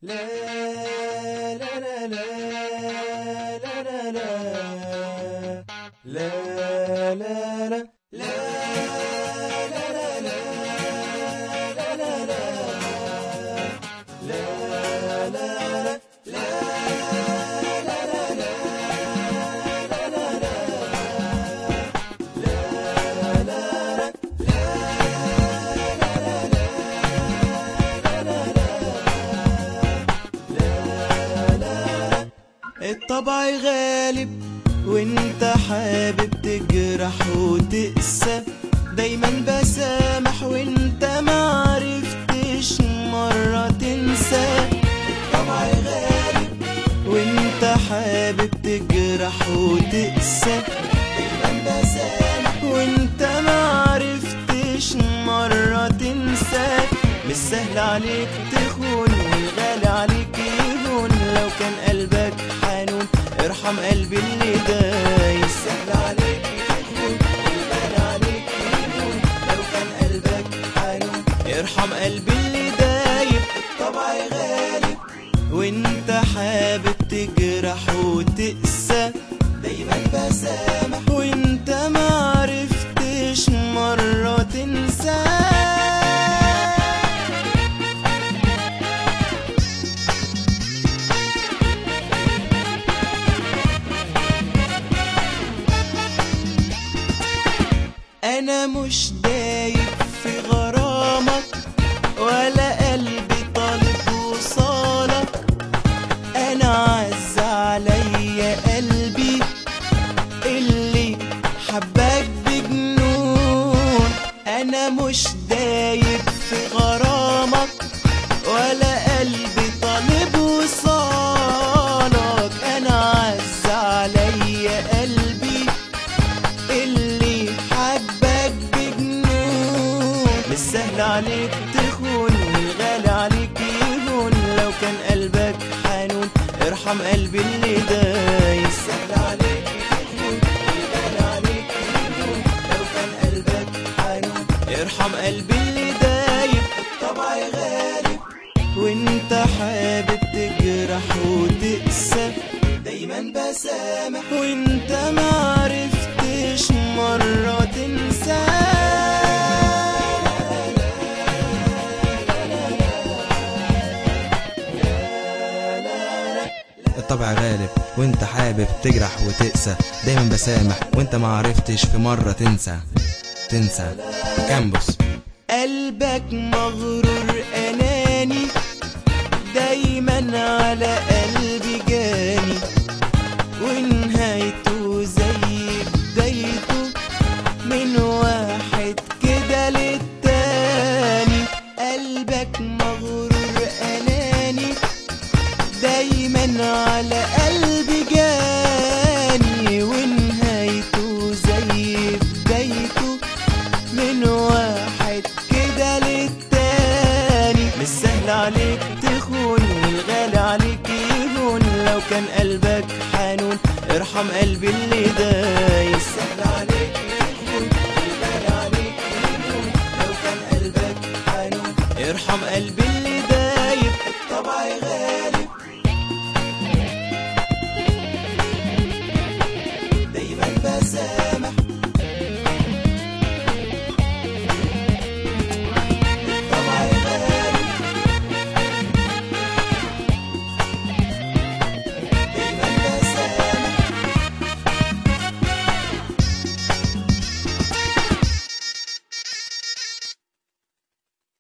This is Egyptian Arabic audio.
لا لا لا لا لا لا لا لا لا لا لا الطبع غالب وانت حابب تجرح وتقسى دايما بسامح وانت معرفتش مرة تنسى الطبع غالب وانت حابب تجرح وتقسى دايما بسامح وانت معرفتش مرة تنسى مش سهل عليك تخون والغالي عليك يهون لو كان قلبك حنون ارحم قلبي اللي دايس سهل عليك تخون والغالي عليك يهون لو كان قلبك حنون ارحم قلبي اللي دايب طبعي غالب وانت حابب تجرح وتقسى دايما بسامح وانت معرفتش مرة تنسى انا مش دايب في غرامك ولا قلبي طالب وصالك انا عز عليا قلبي اللي حبك بجنون انا مش دايب في غرامك ولا قلبي طالب وصالك انا عز عليا قلبي اللي حبك بجنون مش سهل عليك تخون والغالي عليك يهون لو كان قلبك حنون ارحم قلبي اللي دايس سهل عليك تخون والغالي عليك يهون لو كان قلبك حنون ارحم قلبي اللي دايب طبعي غالب وانت حابب تجرح وتقسى دايما بسامح وانت معرفتش مرة تنسى الطبع غالب وانت حابب تجرح وتقسى دايما بسامح وانت معرفتش في مرة تنسى تنسى كامبوس قلبك مغرور اناني دايما على قلبي جاني ونهايته زي بدايته من واحد كده للتاني قلبك مغرور اناني دايما على قلبي جاني ونهايته زي بدايته من واحد كده للتاني مش سهل عليك تخون والغالي عليك يهون لو كان قلبك حنون ارحم قلبي اللي دايس سهل عليك تخون والغالي عليك يهون لو كان قلبك حنون ارحم قلبي اللي دايب طبعي غالي